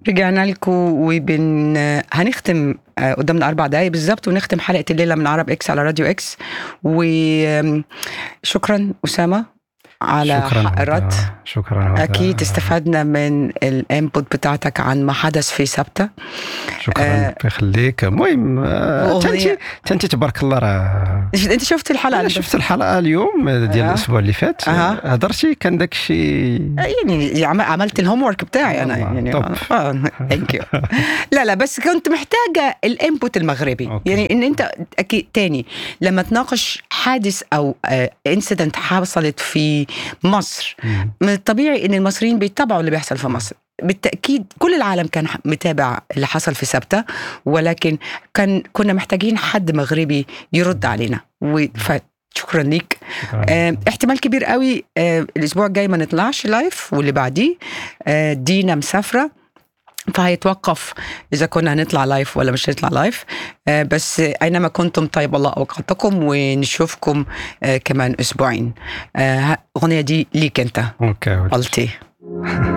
رجعنا لكم وبن هنختم آه، قدامنا اربع دقايق بالظبط ونختم حلقه الليله من عرب اكس على راديو اكس وشكرا اسامه على شكرا حق الرد شكرا هدى. اكيد استفدنا من الانبوت بتاعتك عن ما حدث في سبته شكرا آه، ربي يخليك المهم آه، وأغنية- تنتي تنتي تبارك الله راه انت شفت الحلقه انا اللي- شفت الحلقه اليوم ديال أها. الاسبوع اللي فات أها. هضرتي كان داك الشيء يعني عم- عملت الهوم ورك بتاعي انا والله، يعني طب. ثانك يو لا لا بس كنت محتاجه الانبوت المغربي أوكي. يعني ان انت اكيد تاني لما تناقش حادث او انسيدنت حصلت في مصر من الطبيعي ان المصريين بيتابعوا اللي بيحصل في مصر بالتاكيد كل العالم كان متابع اللي حصل في سبته ولكن كان كنا محتاجين حد مغربي يرد علينا و- فشكرا ليك آه، احتمال كبير قوي آه، الاسبوع الجاي ما نطلعش لايف واللي بعديه آه، دينا مسافره فهيتوقف اذا كنا هنطلع لايف ولا مش هنطلع لايف آه، بس اينما كنتم طيب الله اوقاتكم ونشوفكم آه، كمان اسبوعين آه، الاغنيه دي ليك انت اوكي قلتي